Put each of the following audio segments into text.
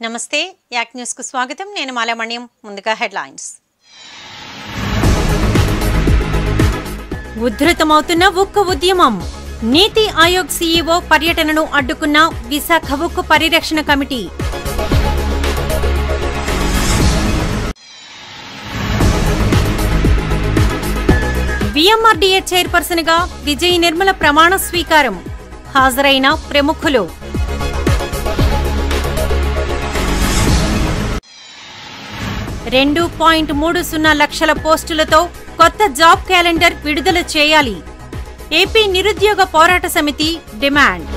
నమస్తే యాక్ న్యూస్ కు స్వాగతం నేను మాలమణ్యం ముందుగా హెడ్లైన్స్ ఉధృతమవుతున్న ఉక్కు ఉద్యమం నీతి ఆయోగ్ సీఈఓ పర్యటనను అడ్డుకున్న విశాఖ ఉక్కు పరిరక్షణ కమిటీ విఎంఆర్డీఏ చైర్పర్సన్ గా విజయ్ నిర్మల ప్రమాణ స్వీకారం హాజరైన ప్రముఖులు రెండు పాయింట్ మూడు సున్నా లక్షల పోస్టులతో కొత్త జాబ్ క్యాలెండర్ విడుదల చేయాలి ఏపీ నిరుద్యోగ పోరాట సమితి డిమాండ్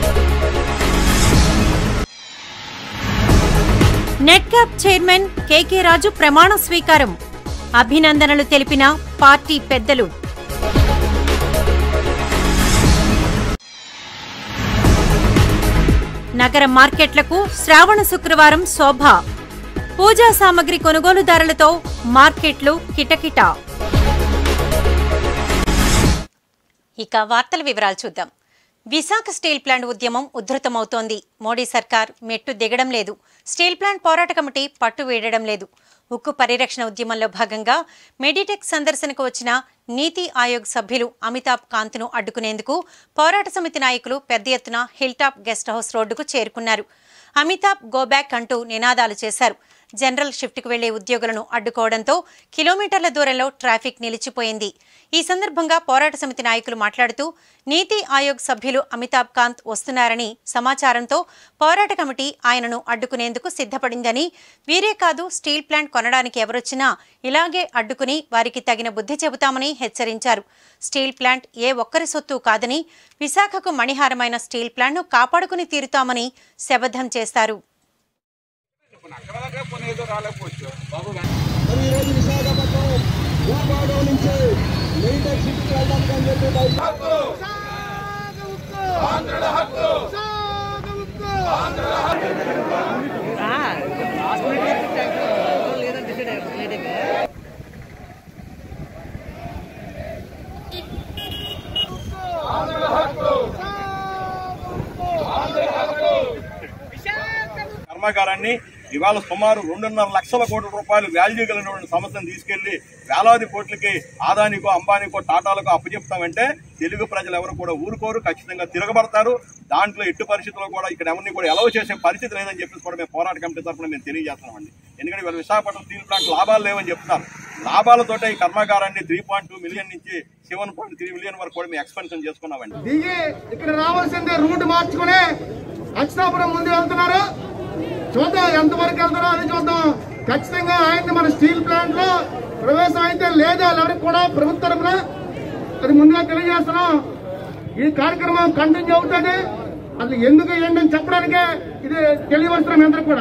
నెట్క్యాప్ చైర్మన్ కేకే రాజు ప్రమాణ స్వీకారం అభినందనలు తెలిపిన పార్టీ పెద్దలు నగర మార్కెట్లకు శ్రావణ శుక్రవారం శోభ పూజా సామగ్రి కొనుగోలుదారులతో మార్కెట్లు కిటకిట ఇక వార్తల వివరాలు చూద్దాం విశాఖ స్టీల్ ప్లాంట్ ఉద్యమం ఉధృతమవుతోంది మోడీ సర్కార్ మెట్టు దిగడం లేదు స్టీల్ ప్లాంట్ పోరాట కమిటీ పట్టు వీడడం లేదు ఉక్కు పరిరక్షణ ఉద్యమంలో భాగంగా మెడిటెక్ సందర్శనకు వచ్చిన నీతి ఆయోగ్ సభ్యులు అమితాబ్ కాంత్ను అడ్డుకునేందుకు పోరాట సమితి నాయకులు పెద్ద ఎత్తున హిల్టాప్ గెస్ట్ హౌస్ రోడ్డుకు చేరుకున్నారు అమితాబ్ గోబ్యాక్ అంటూ నినాదాలు చేశారు జనరల్ షిఫ్ట్కు వెళ్లే ఉద్యోగులను అడ్డుకోవడంతో కిలోమీటర్ల దూరంలో ట్రాఫిక్ నిలిచిపోయింది ఈ సందర్భంగా పోరాట సమితి నాయకులు మాట్లాడుతూ నీతి ఆయోగ్ సభ్యులు అమితాబ్ కాంత్ వస్తున్నారని సమాచారంతో పోరాట కమిటీ ఆయనను అడ్డుకునేందుకు సిద్ధపడిందని వీరే కాదు స్టీల్ ప్లాంట్ కొనడానికి ఎవరొచ్చినా ఇలాగే అడ్డుకుని వారికి తగిన బుద్ధి చెబుతామని హెచ్చరించారు స్టీల్ ప్లాంట్ ఏ ఒక్కరి సొత్తు కాదని విశాఖకు మణిహారమైన స్టీల్ ప్లాంట్ను కాపాడుకుని తీరుతామని శపథం చేశారు మరి ఈరోజు విశాఖపట్నం భూభాగం నుంచి మెయిన్ సిటీకి వెళ్ళడానికి అని చెప్పి బయట కర్మాగారాన్ని ఇవాళ సుమారు రెండున్నర లక్షల కోట్ల రూపాయలు వాల్యూ కలిగినటువంటి సంస్థను తీసుకెళ్లి వేలాది కోట్లకి ఆదానికో అంబానీకో టాటాలకో అప్పచెప్తామంటే తెలుగు ప్రజలు ఎవరు కూడా ఊరుకోరు ఖచ్చితంగా తిరగబడతారు దాంట్లో ఎట్టి పరిస్థితుల్లో కూడా ఇక్కడ ఎవరిని కూడా ఎలవ చేసే పరిస్థితి లేదని చెప్పేసి కూడా మేము పోరాట కమిటీ తరఫున మేము తెలియజేస్తున్నామండి ఎందుకంటే ఇవాళ విశాఖపట్నం స్టీల్ ప్లాంట్ లాభాలు లేవని చెప్తున్నారు లాభాలతోటే ఈ కర్మాగారాన్ని త్రీ పాయింట్ టూ మిలియన్ నుంచి సెవెన్ పాయింట్ త్రీ మిలియన్ వరకు కూడా మేము ఎక్స్పెన్షన్ చేసుకున్నామండి దిగి ఇక్కడ రావాల్సిందే రూట్ మార్చుకుని అక్షతాపురం ముందు వెళ్తున్నారు చూద్దాం ఎంతవరకు వెళ్తారో అది చూద్దాం ఖచ్చితంగా ఆయన్ని మన స్టీల్ ప్లాంట్ లో ప్రవేశం అయితే లేదా ఎవరికి కూడా ప్రభుత్వ తరఫున అది ముందుగా తెలియజేస్తున్నాం ఈ కార్యక్రమం కంటిన్యూ అవుతుంది అసలు ఎందుకు ఏంటని చెప్పడానికే ఇది తెలియవలసిన మీ అందరికి కూడా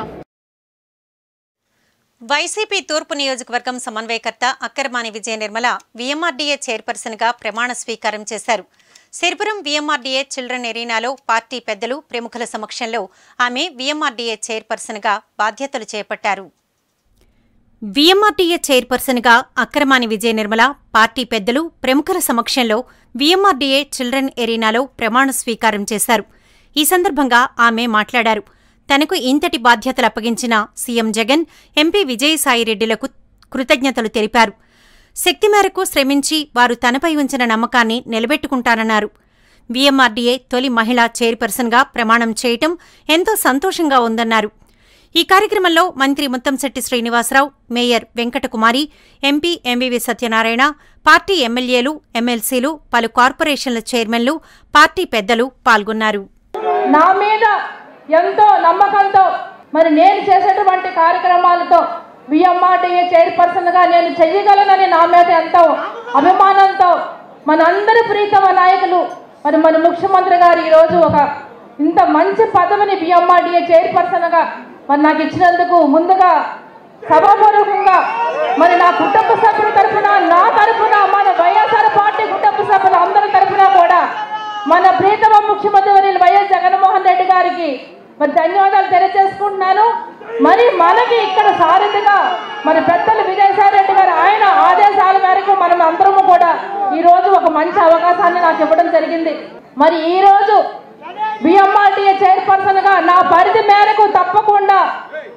వైసీపీ తూర్పు నియోజకవర్గం సమన్వయకర్త అక్కరమాని విజయ నిర్మల విఎంఆర్డీఏ చైర్పర్సన్గా ప్రమాణ స్వీకారం చేశారు సిరిపురం విఎంఆర్డీఏ చిల్డ్రన్ ఎరీనాలో పార్టీ పెద్దలు ప్రముఖుల సమక్షంలో ఆమె విఎంఆర్డీఏ చైర్పర్సన్గా బాధ్యతలు చేపట్టారు విఎంఆర్డీఏ చైర్పర్సన్గా అక్రమాని విజయ నిర్మల పార్టీ పెద్దలు ప్రముఖుల సమక్షంలో విఎంఆర్డీఏ చిల్డ్రన్ ఎరీనాలో ప్రమాణ స్వీకారం చేశారు ఈ సందర్భంగా ఆమె మాట్లాడారు తనకు ఇంతటి బాధ్యతలు అప్పగించిన సీఎం జగన్ ఎంపీ విజయసాయిరెడ్డిలకు కృతజ్ఞతలు తెలిపారు శక్తి మేరకు శ్రమించి వారు తనపై ఉంచిన నమ్మకాన్ని నిలబెట్టుకుంటానన్నారు విఎంఆర్డీఏ తొలి మహిళా చైర్పర్సన్గా ప్రమాణం చేయటం ఎంతో సంతోషంగా ఉందన్నారు ఈ కార్యక్రమంలో మంత్రి Muttamsetti Srinivasarao mayor Venkatakumari MP MVV Satyanarayana party ఎమ్మెల్యేలు ఎమ్మెల్సీలు పలు కార్పొరేషన్ల చైర్మన్లు పార్టీ పెద్దలు పాల్గొన్నారు నా మీద ఎంతో నమ్మకంతో మరి నేను చేసేటువంటి కార్యక్రమాలతో విఎంఆర్టీఏ చైర్పర్సన్గా నేను చెయ్యగలనని నా మీద ఎంతో అభిమానంతో మనందరి ప్రీతమ నాయకులు మరి మన ముఖ్యమంత్రి గారు ఈరోజు ఒక ఇంత మంచి పదవిని విఎంఆర్టీఏ చైర్పర్సన్గా మరి నాకు ఇచ్చినందుకు ముందుగా సభాపూర్వకంగా మరి నా కుటుంబ సభ్యుల తరఫున నా తరఫున మన వైఎస్ఆర్ పార్టీ కుటుంబ సభ్యుల అందరి తరఫున కూడా మన ప్రీతమ ముఖ్యమంత్రి వర్యులు వైఎస్ జగన్మోహన్ రెడ్డి గారికి మరి ధన్యవాదాలు తెలియజేసుకుంటున్నాను మరి మనకి ఇక్కడ సారథిగా మరి పెద్దలు విజయసాయి రెడ్డి గారు ఆయన ఆదేశాల మేరకు మనం అందరము కూడా ఈ రోజు ఒక మంచి అవకాశాన్ని నాకు ఇవ్వడం జరిగింది మరి ఈ రోజు బిఎంఆర్టీఏ చైర్పర్సన్ గా నా పరిధి మేరకు తప్పకుండా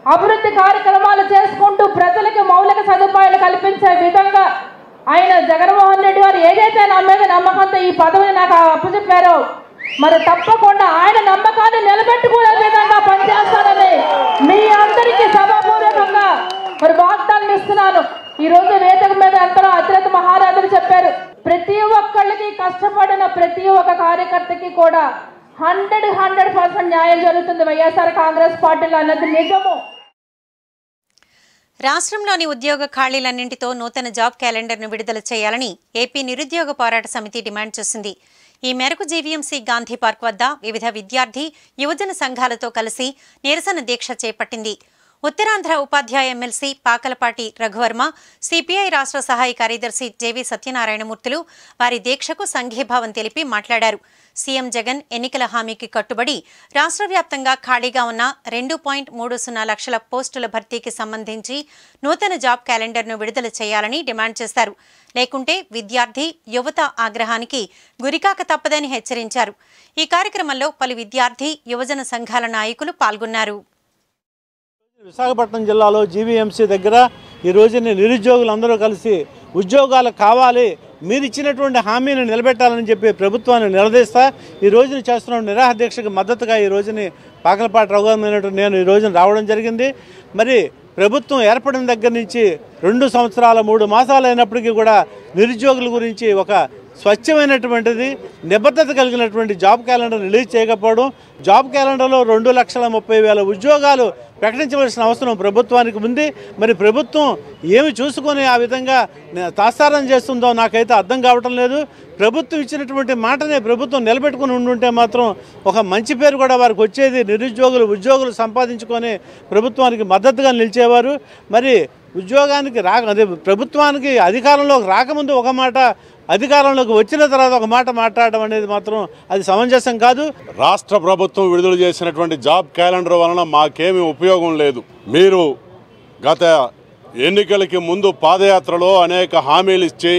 అభివృద్ధి కార్యక్రమాలు చేసుకుంటూ ప్రజలకు మౌలిక సదుపాయాలు కల్పించే విధంగా ఆయన జగన్మోహన్ రెడ్డి గారు ఏదైతే నా మీద నమ్మకంతో ఈ పదవిని నాకు అప్పచెప్పారో మరి తప్పకుండా ఆయన నమ్మకాన్ని నిలబెట్టుకునే విధంగా పనిచేస్తానని మీ అందరికీ సభాపూర్వకంగా మరి వాగ్దానం ఇస్తున్నాను ఈ రోజు వేదిక మీద ఎంతలో అతిరథ మహారాజులు చెప్పారు ప్రతి ఒక్కళ్ళకి కష్టపడిన ప్రతి ఒక్క కార్యకర్తకి కూడా హండ్రెడ్ హండ్రెడ్ పర్సెంట్ న్యాయం జరుగుతుంది వైఎస్ఆర్ కాంగ్రెస్ పార్టీలో అన్నది నిజము రాష్ట్రంలోని ఉద్యోగ ఖాళీలన్నింటితో నూతన జాబ్ క్యాలెండర్ను విడుదల చేయాలని ఏపీ నిరుద్యోగ పోరాట సమితి డిమాండ్ చేసింది ఈ మేరకు జీవీఎంసీ గాంధీ పార్క్ వద్ద వివిధ విద్యార్థి యువజన సంఘాలతో కలిసి నిరసన దీక్ష చేపట్టింది ఉత్తరాంధ్ర ఉపాధ్యాయ ఎమ్మెల్సీ పాకలపాటి రఘువర్మ సిపిఐ రాష్ట్ర సహాయ కార్యదర్శి జేవి సత్యనారాయణమూర్తులు వారి దీక్షకు సంఘీభావం తెలిపి మాట్లాడారు సీఎం జగన్ ఎన్నికల హామీకి కట్టుబడి రాష్ట్ర వ్యాప్తంగా ఖాళీగా ఉన్న రెండు పాయింట్ మూడు సున్నా లక్షల పోస్టుల భర్తీకి సంబంధించి నూతన జాబ్ క్యాలెండర్ను విడుదల చేయాలని డిమాండ్ చేశారు లేకుంటే విద్యార్థి యువత ఆగ్రహానికి గురికాక తప్పదని హెచ్చరించారు ఈ కార్యక్రమంలో పలు విద్యార్థి యువజన సంఘాల నాయకులు పాల్గొన్నారు విశాఖపట్నం జిల్లాలో జీవీఎంసీ దగ్గర ఈ రోజున నిరుద్యోగులందరూ కలిసి ఉద్యోగాలు కావాలి మీరు ఇచ్చినటువంటి హామీని నిలబెట్టాలని చెప్పి ప్రభుత్వాన్ని నిలదీస్తా ఈ రోజున చేస్తున్న నిరాహార దీక్షకు మద్దతుగా ఈ రోజుని పాకలపాటి రఘువమైనటువంటి నేను ఈ రోజున రావడం జరిగింది మరి ప్రభుత్వం ఏర్పడిన దగ్గర నుంచి రెండు సంవత్సరాల మూడు మాసాలు అయినప్పటికీ కూడా నిరుద్యోగుల గురించి ఒక స్వచ్ఛమైనటువంటిది నిబద్ధత కలిగినటువంటి జాబ్ క్యాలెండర్ రిలీజ్ చేయకపోవడం జాబ్ క్యాలెండర్లో రెండు లక్షల ముప్పై వేల ఉద్యోగాలు ప్రకటించవలసిన అవసరం ప్రభుత్వానికి ఉంది మరి ప్రభుత్వం ఏమి చూసుకొని ఆ విధంగా నే- తాత్సారం చేస్తుందో నాకైతే అర్థం కావటం లేదు ప్రభుత్వం ఇచ్చినటువంటి మాటనే ప్రభుత్వం నిలబెట్టుకుని ఉండుంటే మాత్రం ఒక మంచి పేరు కూడా వారికి వచ్చేది నిరుద్యోగులు ఉద్యోగులు సంపాదించుకొని ప్రభుత్వానికి మద్దతుగా నిలిచేవారు మరి ఉద్యోగానికి రా అదే ప్రభుత్వానికి అధికారంలోకి రాకముందు ఒక మాట అధికారంలోకి వచ్చిన తర్వాత ఒక మాట మాట్లాడడం అనేది మాత్రం అది సమంజసం కాదు రాష్ట్ర ప్రభుత్వం విడుదల చేసినటువంటి జాబ్ క్యాలెండర్ వలన మాకేమీ ఉపయోగం లేదు మీరు గత ఎన్నికలకి ముందు పాదయాత్రలో అనేక హామీలు ఇచ్చి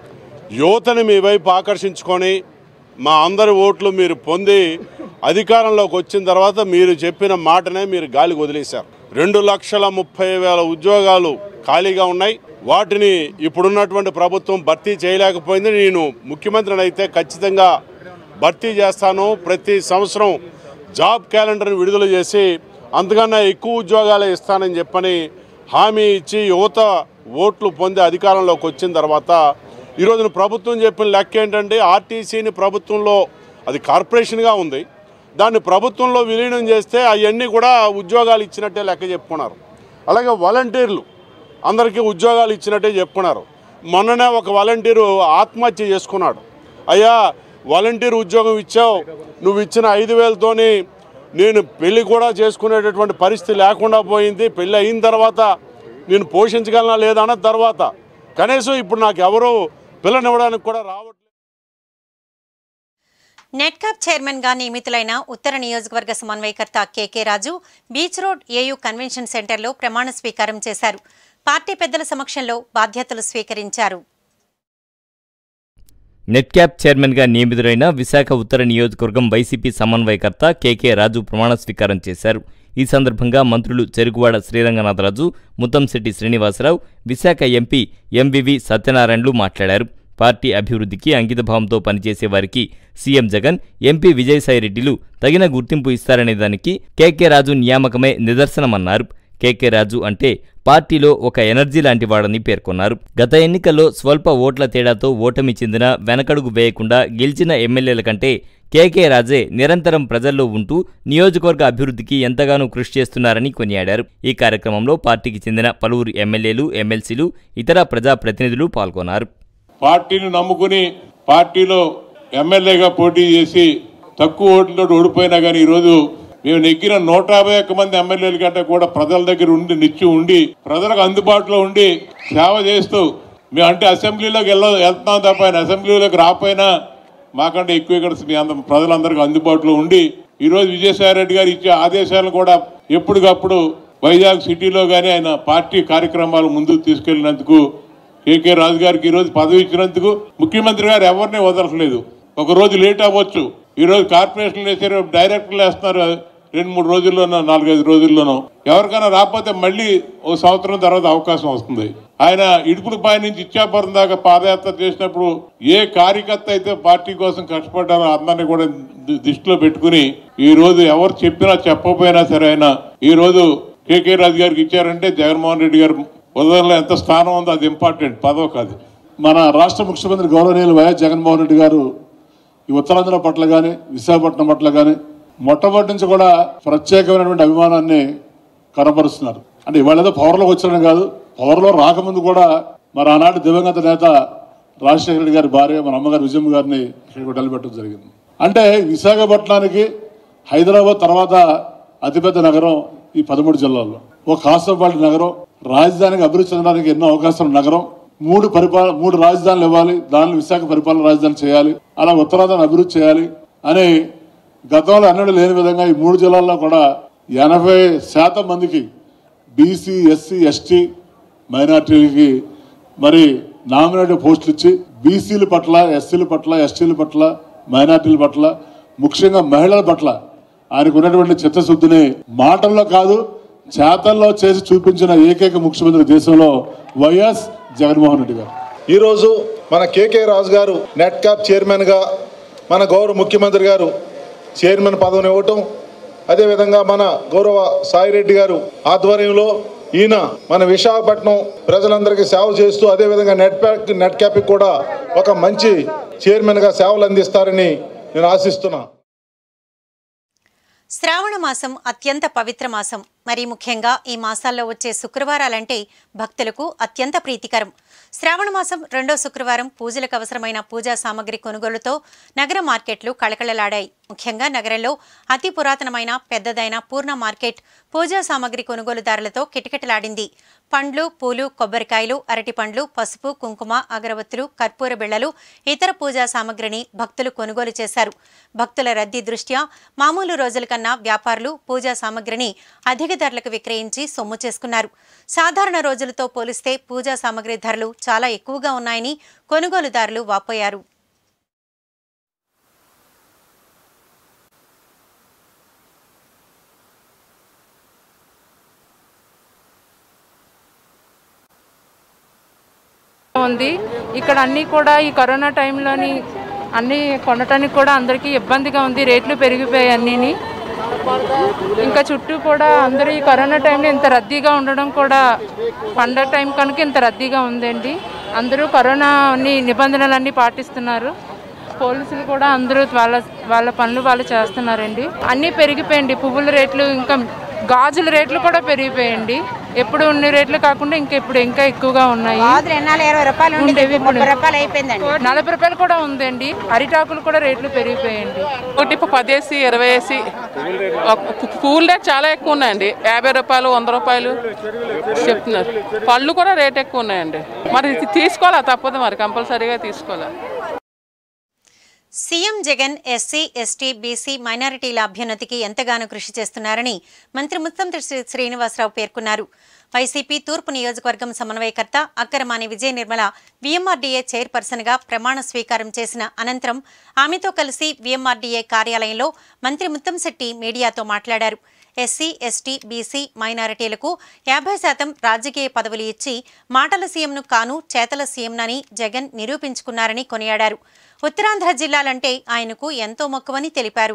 యువతని మీ వైపు ఆకర్షించుకొని మా అందరి ఓట్లు మీరు పొంది అధికారంలోకి వచ్చిన తర్వాత మీరు చెప్పిన మాటనే మీరు గాలికి వదిలేశారు రెండు లక్షల ముప్పై వేల ఉద్యోగాలు ఖాళీగా ఉన్నాయి వాటిని ఇప్పుడున్నటువంటి ప్రభుత్వం భర్తీ చేయలేకపోయింది నేను ముఖ్యమంత్రిని అయితే ఖచ్చితంగా భర్తీ చేస్తాను ప్రతి సంవత్సరం జాబ్ క్యాలెండర్ని విడుదల చేసి అంతకన్నా ఎక్కువ ఉద్యోగాలే ఇస్తానని చెప్పని హామీ ఇచ్చి యువత ఓట్లు పొంది అధికారంలోకి వచ్చిన తర్వాత ఈరోజున ప్రభుత్వం చెప్పిన లెక్క ఏంటంటే ఆర్టీసీని ప్రభుత్వంలో అది కార్పొరేషన్గా ఉంది దాన్ని ప్రభుత్వంలో విలీనం చేస్తే అవన్నీ కూడా ఉద్యోగాలు ఇచ్చినట్టే లెక్క చెప్పుకున్నారు అలాగే వాలంటీర్లు అందరికీ ఉద్యోగాలు ఇచ్చినట్టే చెప్పుకున్నారు మొన్ననే ఒక వాలంటీరు ఆత్మహత్య చేసుకున్నాడు అయ్యా వాలంటీర్ ఉద్యోగం ఇచ్చావు నువ్వు ఇచ్చిన ఐదు వేలతోని నేను పెళ్లి కూడా చేసుకునేటటువంటి పరిస్థితి లేకుండా పోయింది పెళ్ళి అయిన తర్వాత నేను పోషించగలనా లేదా అన్న తర్వాత కనీసం ఇప్పుడు నాకు ఎవరు పిల్లనివ్వడానికి కూడా రావట్లేదు నెట్కాప్ చైర్మన్ గా నియమితులైన ఉత్తర నియోజకవర్గ సమన్వయకర్త KK Raju beach road AU convention సెంటర్లో ప్రమాణ స్వీకారం చేశారు పార్టీ పెద్దల సమక్షంలో బాధ్యతలు స్వీకరించారు నెట్క్యాప్ చైర్మన్గా నియమితులైన విశాఖ ఉత్తర నియోజకవర్గం వైసీపీ సమన్వయకర్త కేకే రాజు ప్రమాణ స్వీకారం చేశారు ఈ సందర్భంగా మంత్రులు చెరుకువాడ శ్రీరంగనాథరాజు ముత్తంశెట్టి శ్రీనివాసరావు విశాఖ ఎంపీ ఎంవివి సత్యనారాయణలు మాట్లాడారు పార్టీ అభివృద్ధికి అంకితభావంతో పనిచేసే వారికి సీఎం జగన్ ఎంపీ విజయసాయిరెడ్డిలు తగిన గుర్తింపు ఇస్తారనే దానికి కేకే రాజు నియామకమే నిదర్శనమన్నారు కేకే రాజు అంటే పార్టీలో ఒక ఎనర్జీ లాంటి వాడని పేర్కొన్నారు గత ఎన్నికల్లో స్వల్ప ఓట్ల తేడాతో ఓటమి చెందిన వెనకడుగు వేయకుండా గెలిచిన ఎమ్మెల్యేల కంటే కేకే రాజే నిరంతరం ప్రజల్లో ఉంటూ నియోజకవర్గ అభివృద్ధికి ఎంతగానో కృషి చేస్తున్నారని కొనియాడారు ఈ కార్యక్రమంలో పార్టీకి చెందిన పలువురు ఎమ్మెల్యేలు ఎమ్మెల్సీలు ఇతర ప్రజాప్రతినిధులు పాల్గొన్నారు పార్టీని నమ్ముకుని పార్టీలో ఎమ్మెల్యేగా పోటీ చేసి తక్కువ ఓట్లతో ఓడిపోయినా కానీ ఈరోజు మేము నెగ్గిన నూట యాభై ఒక్క మంది ఎమ్మెల్యేల కంటే కూడా ప్రజల దగ్గర ఉండి నిత్యం ఉండి ప్రజలకు అందుబాటులో ఉండి సేవ చేస్తూ మేము అంటే అసెంబ్లీలోకి వెళ్ళ వెళ్తాం తప్ప ఆయన అసెంబ్లీలోకి రాకపోయినా మాకంటే ఎక్కువ ఇక్కడ మీ అంద ప్రజలందరికీ అందుబాటులో ఉండి ఈరోజు విజయసాయి రెడ్డి గారు ఇచ్చే ఆదేశాలను కూడా ఎప్పటికప్పుడు వైజాగ్ సిటీలో కానీ ఆయన పార్టీ కార్యక్రమాలు ముందుకు తీసుకెళ్లినందుకు కేకే రాజు గారికి ఈరోజు పదవి ఇచ్చినందుకు ముఖ్యమంత్రి గారు ఎవరిని వదలట్లేదు ఒక రోజు లేట్ అవ్వచ్చు ఈరోజు కార్పొరేషన్లు వేసారు డైరెక్టర్లు వేస్తున్నారు రెండు మూడు రోజుల్లోనో నాలుగైదు రోజుల్లోనో ఎవరికైనా రాకపోతే మళ్ళీ ఓ సంవత్సరం తర్వాత అవకాశం వస్తుంది ఆయన ఇడుపులపై నుంచి ఇచ్చాపురం దాకా పాదయాత్ర చేసినప్పుడు ఏ కార్యకర్త అయితే పార్టీ కోసం కష్టపడ్డారో అందరినీ కూడా ది- దృష్టిలో పెట్టుకుని ఈ రోజు ఎవరు చెప్పినా చెప్పకపోయినా సరే ఆయన ఈ రోజు కేకే రాజు గారికి ఇచ్చారంటే జగన్మోహన్ రెడ్డి గారు ఉదయంలో ఎంత స్థానం ఉందో అది ఇంపార్టెంట్ పదవి కాదు మన రాష్ట్ర ముఖ్యమంత్రి గౌరవనీయులు వైఎస్ జగన్మోహన్ రెడ్డి గారు ఈ ఉత్తరాంధ్ర పట్ల కానీ విశాఖపట్నం పట్ల కానీ మొట్టమొదటి నుంచి కూడా ప్రత్యేకమైనటువంటి అభిమానాన్ని కనపరుస్తున్నారు అంటే ఇవాళ ఏదో పవర్లోకి వచ్చారని కాదు పవర్లో రాకముందు కూడా మరి ఆనాటి దివంగత నేత రాజశేఖర రెడ్డి గారి భార్య మన అమ్మగారు విజయమ్మ గారిని ఇక్కడికి నిలబెట్టడం జరిగింది అంటే విశాఖపట్నానికి హైదరాబాద్ తర్వాత అతిపెద్ద నగరం ఈ పదమూడు జిల్లాల్లో ఒక కాసంపాటి నగరం రాజధానికి అభివృద్ధి చెందడానికి ఎన్నో అవకాశాలు ఉన్న నగరం మూడు పరిపాలన మూడు రాజధానులు ఇవ్వాలి దానిలో విశాఖ పరిపాలన రాజధాని చేయాలి అలా ఉత్తరాంధ్రాన్ని అభివృద్ధి చేయాలి అని గతంలో అన్నడు లేని విధంగా ఈ మూడు జిల్లాల్లో కూడా ఎనభై శాతం మందికి బీసీ ఎస్సీ ఎస్టీ మైనార్టీలకి మరి నామినేటెడ్ పోస్టులు ఇచ్చి బీసీల పట్ల ఎస్సీల పట్ల ఎస్టీల పట్ల మైనార్టీల పట్ల ముఖ్యంగా మహిళల పట్ల ఆయనకు ఉన్నటువంటి చిత్తశుద్ధిని మాటల్లో కాదు చేతల్లో చేసి చూపించిన ఏకైక ముఖ్యమంత్రి దేశంలో వైఎస్ జగన్మోహన్ రెడ్డి గారు ఈరోజు మన కేకే రాజు గారు నెట్ క్యాప్ చైర్మన్గా మన గౌరవ ముఖ్యమంత్రి గారు చైర్మన్ పదవిని ఇవ్వటం అదేవిధంగా మన గౌరవ సాయిరెడ్డి గారు ఆధ్వర్యంలో ఈయన మన విశాఖపట్నం ప్రజలందరికీ సేవ చేస్తూ అదేవిధంగా నెట్ ప్యాక్ నెట్ క్యాప్కి కూడా ఒక మంచి చైర్మన్గా సేవలు అందిస్తారని నేను ఆశిస్తున్నా శ్రావణ మాసం అత్యంత పవిత్ర మాసం మరి ముఖ్యంగా ఈ మాసాల్లో వచ్చే శుక్రవారాలంటే భక్తులకు అత్యంత ప్రీతికరం శ్రావణ మాసం రెండో శుక్రవారం పూజలకు అవసరమైన పూజా సామగ్రి కొనుగోలుతో నగర మార్కెట్లు కళకళలాడాయి ముఖ్యంగా నగరంలో అతి పురాతనమైన పెద్దదైన పూర్ణ మార్కెట్ పూజా సామగ్రి కొనుగోలుదారులతో కిటకిటలాడింది పండ్లు పూలు కొబ్బరికాయలు అరటి పండ్లు పసుపు కుంకుమ అగరవత్తులు కర్పూర బిళ్లలు ఇతర పూజా సామగ్రిని భక్తులు కొనుగోలు చేశారు భక్తుల రద్దీ దృష్ట్యా మామూలు రోజుల కన్నా వ్యాపారులు పూజా సామగ్రిని అధిక ధరలకు విక్రయించి సొమ్ము చేసుకున్నారు సాధారణ రోజులతో పోలిస్తే పూజా సామగ్రి ధరలు చాలా ఎక్కువగా ఉన్నాయని కొనుగోలుదారులు వాపోయారు ఉంది ఇక్కడ అన్నీ కూడా ఈ కరోనా టైంలోని అన్నీ కొనటానికి కూడా అందరికీ ఇబ్బందిగా ఉంది రేట్లు పెరిగిపోయాయి అన్నీని ఇంకా చుట్టూ కూడా అందరూ ఈ కరోనా టైంలో ఇంత రద్దీగా ఉండడం కూడా పండగ టైం కనుక ఇంత రద్దీగా ఉందండి అందరూ కరోనా అన్ని నిబంధనలన్నీ పాటిస్తున్నారు పోలీసులు కూడా అందరూ వాళ్ళ వాళ్ళ పనులు వాళ్ళు చేస్తున్నారండి అన్నీ పెరిగిపోయండి పువ్వుల రేట్లు ఇంకా గాజుల రేట్లు కూడా పెరిగిపోయండి ఎప్పుడు ఉన్న రేట్లు కాకుండా ఇంకా ఇప్పుడు ఇంకా ఎక్కువగా ఉన్నాయి ఇరవై రూపాయలు ఉండేవి ఇప్పుడు ముప్పై రూపాయలు అయిపోయిందండి నలభై రూపాయలు కూడా ఉందండి అరిటాకులు కూడా రేట్లు పెరిగిపోయాయండి ఒకటి పదేసి ఇరవై వేసి పూల రేట్ చాలా ఎక్కువ ఉన్నాయండి యాభై రూపాయలు వంద రూపాయలు చెప్తున్నారు పళ్ళు కూడా రేట్ ఎక్కువ ఉన్నాయండి మరి ఇది తీసుకోవాలా తప్పదు మరి కంపల్సరీగా తీసుకోవాలా CM Jagan SC ST BC మైనారిటీల అభ్యున్నతికి ఎంతగానో కృషి చేస్తున్నారని మంత్రి ముత్తంతి శ్రీ శ్రీనివాసరావు పేర్కొన్నారు వైసీపీ తూర్పు నియోజకవర్గం సమన్వయకర్త అక్కరమాని విజయ నిర్మల వీఎంఆర్డీఏ చైర్పర్సన్గా ప్రమాణ స్వీకారం చేసిన అనంతరం ఆమెతో కలిసి వీఎంఆర్డీఏ కార్యాలయంలో మంత్రి ముత్తంశెట్టి మీడియాతో మాట్లాడారు ఎస్సీ ఎస్టీ బీసీ మైనారిటీలకు యాభై శాతం రాజకీయ పదవులు ఇచ్చి మాటల సీఎంను కాను చేతల సీఎంనని జగన్ నిరూపించుకున్నారని కొనియాడారు ఉత్తరాంధ్ర జిల్లాలంటే ఆయనకు ఎంతో మక్కువని తెలిపారు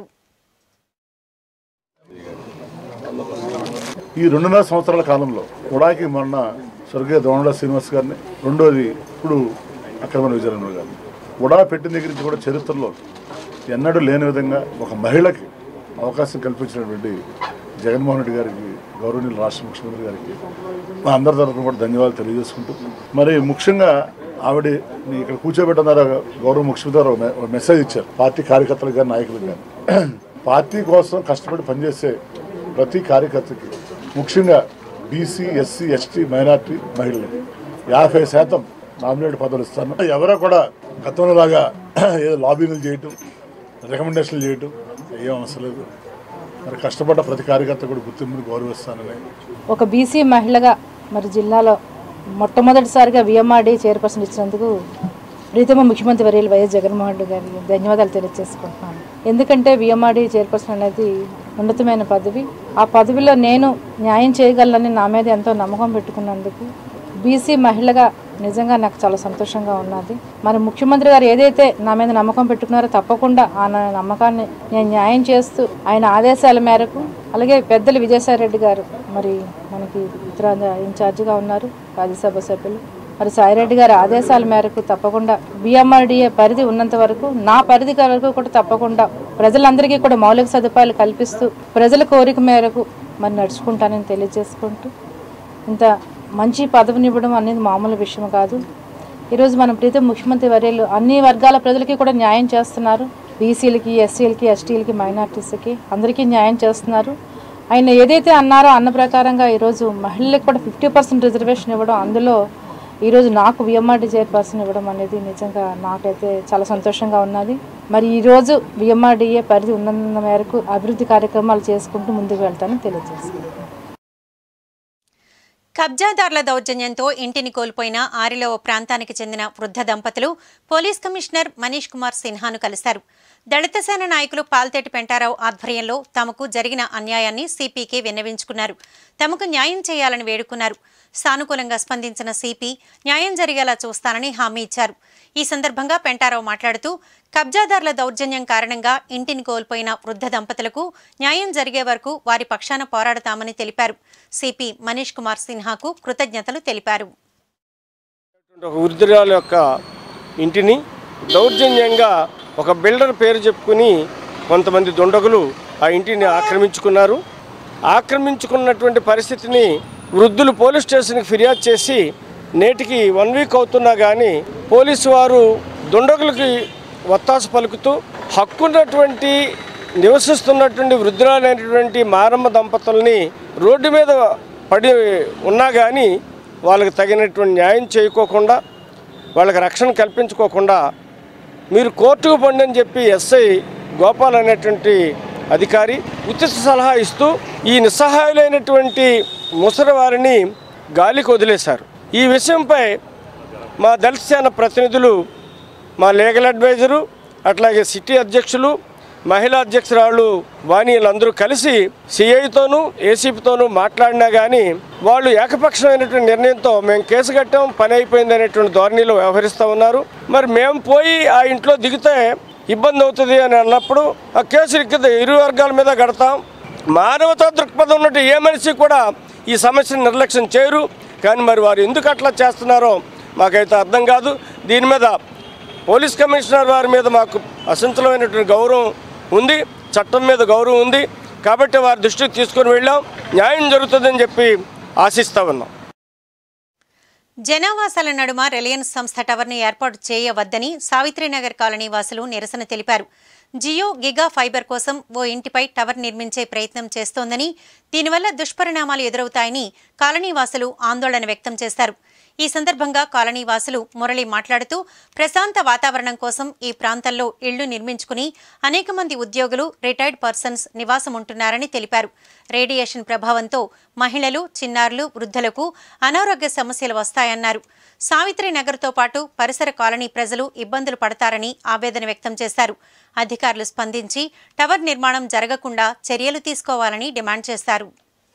ఈ రెండున్నర సంవత్సరాల కాలంలో ఉడాకి మొన్న స్వర్గీయ దోమల శ్రీనివాస్ గారిని రెండోది ఇప్పుడు అక్రమ విజయనగర్ గారిని ఉడా పెట్టిన దగ్గర నుంచి కూడా చరిత్రలో ఎన్నడూ లేని విధంగా ఒక మహిళకి అవకాశం కల్పించినటువంటి జగన్మోహన్ రెడ్డి గారికి గౌరవనీయులు రాష్ట్ర ముఖ్యమంత్రి గారికి మా అందరి తరఫున కూడా ధన్యవాదాలు తెలియజేసుకుంటూ మరి ముఖ్యంగా ఆవిడ ఇక్కడ కూర్చోబెట్టున్నారు గౌరవ ముఖ్యమంత్రి గారు ఒక మె- ఒక మెసేజ్ ఇచ్చారు పార్టీ కార్యకర్తలకు కానీ నాయకులకు కానీ పార్టీ కోసం కష్టపడి పనిచేసే ప్రతి కార్యకర్తకి ముఖ్యంగా బీసీ ఎస్సీ ఎస్టీ మైనార్టీ మహిళలకి యాభై శాతం నామినేట్ పదవులు ఇస్తాను ఎవరో కూడా గతంలో లాగా ఏదో లాబింగ్లు చేయటం రికమెండేషన్లు చేయటం ఏం అవసరం లేదు మరి కష్టపడ్డ ప్రతి కార్యకర్త కూడా గుర్తింపుని గౌరవిస్తానని ఒక బీసీ మహిళగా మరి జిల్లాలో మొట్టమొదటిసారిగా విఎంఆర్డీ చైర్పర్సన్ ఇచ్చినందుకు ప్రీతమ ముఖ్యమంత్రి వర్యులు వైఎస్ జగన్మోహన్ రెడ్డి గారికి ధన్యవాదాలు తెలియజేసుకుంటున్నాను ఎందుకంటే విఎంఆర్డీ చైర్పర్సన్ అనేది ఉన్నతమైన పదవి ఆ పదవిలో నేను న్యాయం చేయగలనని నా మీద ఎంతో నమ్మకం పెట్టుకున్నందుకు బీసీ మహిళగా నిజంగా నాకు చాలా సంతోషంగా ఉన్నది మరి ముఖ్యమంత్రి గారు ఏదైతే నా మీద నమ్మకం పెట్టుకున్నారో తప్పకుండా ఆ నా నమ్మకాన్ని నేను న్యాయం చేస్తూ ఆయన ఆదేశాల మేరకు అలాగే పెద్దలు విజయసాయి రెడ్డి గారు మరి మనకి ఉత్తరాంధ్ర ఇన్ఛార్జిగా ఉన్నారు రాజ్యసభ సభ్యులు మరి సాయిరెడ్డి గారి ఆదేశాల మేరకు తప్పకుండా బిఎంఆర్డిఏ పరిధి ఉన్నంత వరకు నా పరిధి వరకు కూడా తప్పకుండా ప్రజలందరికీ కూడా మౌలిక సదుపాయాలు కల్పిస్తూ ప్రజల కోరిక మేరకు మరి నడుచుకుంటానని తెలియజేసుకుంటూ ఇంత మంచి పదవిని ఇవ్వడం అనేది మామూలు విషయం కాదు ఈరోజు మన ప్రీతం ముఖ్యమంత్రి వర్యులు అన్ని వర్గాల ప్రజలకి కూడా న్యాయం చేస్తున్నారు బీసీలకి ఎస్సీలకి ఎస్టీలకి మైనార్టీస్కి అందరికీ న్యాయం చేస్తున్నారు ఆయన ఏదైతే అన్నారో అన్న ప్రకారంగా ఈరోజు మహిళలకు కూడా ఫిఫ్టీ పర్సెంట్ రిజర్వేషన్ ఇవ్వడం అందులో ఈరోజు నాకు విఎంఆర్డీ చైర్పర్సన్ ఇవ్వడం అనేది నిజంగా నాకైతే చాలా సంతోషంగా ఉన్నది మరి ఈరోజు విఎంఆర్డీఏ పరిధి ఉన్నంత మేరకు అభివృద్ధి కార్యక్రమాలు చేసుకుంటూ ముందుకు వెళ్తానని తెలియజేస్తున్నాను కబ్జాదారుల దౌర్జన్యంతో ఇంటిని కోల్పోయిన ఆరిలో ఓ ప్రాంతానికి చెందిన వృద్ధ దంపతులు పోలీస్ కమిషనర్ మనీష్ కుమార్ సిన్హాను కలిశారు దళిత సేన నాయకులు పాల్తేటి పెంటారావు ఆధ్వర్యంలో తమకు జరిగిన అన్యాయాన్ని సిపికి విన్నవించుకున్నారు తమకు న్యాయం చేయాలని వేడుకున్నారు సానుకూలంగా స్పందించిన సిపి న్యాయం జరిగేలా చూస్తానని హామీ ఇచ్చారు ఈ సందర్భంగా పెంటారావు మాట్లాడుతూ కబ్జాదారుల దౌర్జన్యం కారణంగా ఇంటిని కోల్పోయిన వృద్ధ దంపతులకు న్యాయం జరిగే వరకు వారి పక్షాన పోరాడతామని తెలిపారు సిపి మనీష్ కుమార్ సిన్హాకు కృతజ్ఞతలు తెలిపారు ఒక వృద్ధురాల యొక్క ఇంటిని దౌర్జన్యంగా ఒక బిల్డర్ పేరు చెప్పుకుని కొంతమంది దుండగులు ఆ ఇంటిని ఆక్రమించుకున్నారు ఆక్రమించుకున్నటువంటి పరిస్థితిని వృద్ధులు పోలీస్ స్టేషన్కి ఫిర్యాదు చేసి నేటికి వన్ వీక్ అవుతున్నా కానీ పోలీసు వారు దుండగులకి ఒత్తాస పలుకుతూ హక్కున్నటువంటి నివసిస్తున్నటువంటి వృద్ధురాలైనటువంటి మారమ్మ దంపతుల్ని రోడ్డు మీద పడి ఉన్నా కానీ వాళ్ళకి తగినటువంటి న్యాయం చేయకోకుండా వాళ్ళకి రక్షణ కల్పించుకోకుండా మీరు కోర్టుకు పండి అని చెప్పి ఎస్ఐ గోపాల్ అనేటువంటి అధికారి ఉచిత సలహా ఇస్తూ ఈ నిస్సహాయులైనటువంటి ముసలి వారిని గాలికి వదిలేశారు ఈ విషయంపై మా దళిత సేన ప్రతినిధులు మా లీగల్ అడ్వైజరు అట్లాగే సిటీ అధ్యక్షులు మహిళా అధ్యక్షురాలు వాణిలందరూ కలిసి సిఐతోనూ ఏసీపీతోనూ మాట్లాడినా కానీ వాళ్ళు ఏకపక్షమైనటువంటి నిర్ణయంతో మేము కేసు కట్టాం పని అయిపోయింది అనేటువంటి ధోరణిలో వ్యవహరిస్తూ ఉన్నారు మరి మేము పోయి ఆ ఇంట్లో దిగితే ఇబ్బంది అవుతుంది అని అన్నప్పుడు ఆ కేసు ఇక్కడ ఇరు వర్గాల మీద కడతాం మానవతా దృక్పథం ఉన్నట్టు ఏ మనిషి కూడా ఈ సమస్యను నిర్లక్ష్యం చేయరు కానీ మరి వారు ఎందుకు అట్లా చేస్తున్నారో మాకైతే అర్థం కాదు దీని మీద పోలీస్ కమిషనర్ వారి మీద మాకు అసంతలమైనటువంటి గౌరవం ఉంది చట్టం మీద గౌరవం ఉంది కాబట్టి వారి దృష్టికి తీసుకొని వెళ్ళాం న్యాయం జరుగుతుందని చెప్పి ఆశిస్తా ఉన్నాం జనావాసాల నడుమ రిలయన్స్ సంస్థ టవర్ను ఏర్పాటు చేయవద్దని సావిత్రినగర్ కాలనీ వాసులు నిరసన తెలిపారు జియో గిగా ఫైబర్ కోసం ఓ ఇంటిపై టవర్ నిర్మించే ప్రయత్నం చేస్తోందని దీనివల్ల దుష్పరిణామాలు ఎదురవుతాయని కాలనీ వాసులు ఆందోళన వ్యక్తం చేశారు ఈ సందర్భంగా కాలనీ వాసులు మురళి మాట్లాడుతూ ప్రశాంత వాతావరణం కోసం ఈ ప్రాంతంలో ఇళ్లు నిర్మించుకుని అనేక మంది ఉద్యోగులు రిటైర్డ్ పర్సన్స్ నివాసం ఉంటున్నారని తెలిపారు రేడియేషన్ ప్రభావంతో మహిళలు చిన్నారులు వృద్ధులకు అనారోగ్య సమస్యలు వస్తాయన్నారు సావిత్రి నగర్తో పాటు పరిసర కాలనీ ప్రజలు ఇబ్బందులు పడతారని ఆవేదన వ్యక్తం చేశారు అధికారులు స్పందించి టవర్ నిర్మాణం జరగకుండా చర్యలు తీసుకోవాలని డిమాండ్ చేశారు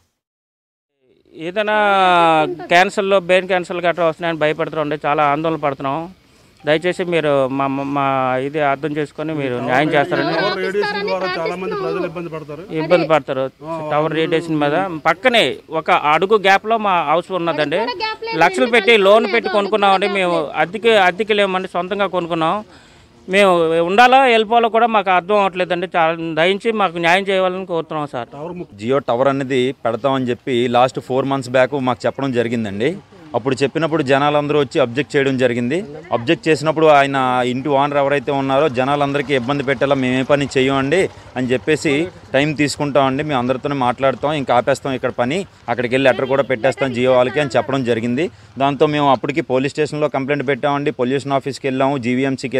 ఏదైనా క్యాన్సర్లో బ్రెయిన్ క్యాన్సర్ గట్రా వస్తున్నాయని భయపడుతుండే చాలా ఆందోళన పడుతున్నాం దయచేసి మీరు మా మా ఇది అర్థం చేసుకొని మీరు న్యాయం చేస్తారని రేడియేషన్ ద్వారా చాలా మంది ప్రజలు ఇబ్బంది పడతారు ఇబ్బంది పడతారు టవర్ రేడియేషన్ మీద పక్కనే ఒక అడుగు గ్యాప్లో మా హౌస్ ఉన్నదండి లక్షలు పెట్టి లోన్ పెట్టి కొనుక్కున్నామండి మేము అద్దెకి అద్దెకి లేమండి సొంతంగా కొనుక్కున్నాం మేము ఉండాలా వెళ్ళిపోవాలో కూడా మాకు అర్థం అవ్వట్లేదండి చాలా దయించి మాకు న్యాయం చేయాలని కోరుతున్నాం సార్ జియో టవర్ అనేది పెడతామని చెప్పి లాస్ట్ ఫోర్ మంత్స్ బ్యాక్ మాకు చెప్పడం జరిగిందండి అప్పుడు చెప్పినప్పుడు జనాలందరూ వచ్చి అబ్జెక్ట్ చేయడం జరిగింది అబ్జెక్ట్ చేసినప్పుడు ఆయన ఇంటి ఓనర్ ఎవరైతే ఉన్నారో జనాలందరికీ ఇబ్బంది పెట్టేలా మేమే పని చెయ్యమండి అని చెప్పేసి టైం తీసుకుంటామండి మేము అందరితోనే మాట్లాడతాం ఇంకా ఆపేస్తాం ఇక్కడ పని అక్కడికి వెళ్ళి లెటర్ కూడా పెట్టేస్తాం జియో వాళ్ళకి అని చెప్పడం జరిగింది దాంతో మేము అప్పటికి పోలీస్ స్టేషన్లో కంప్లైంట్ పెట్టామండి పొల్యూషన్ ఆఫీస్కి వెళ్ళాము జీవీఎంసీకి వెళ్ళాం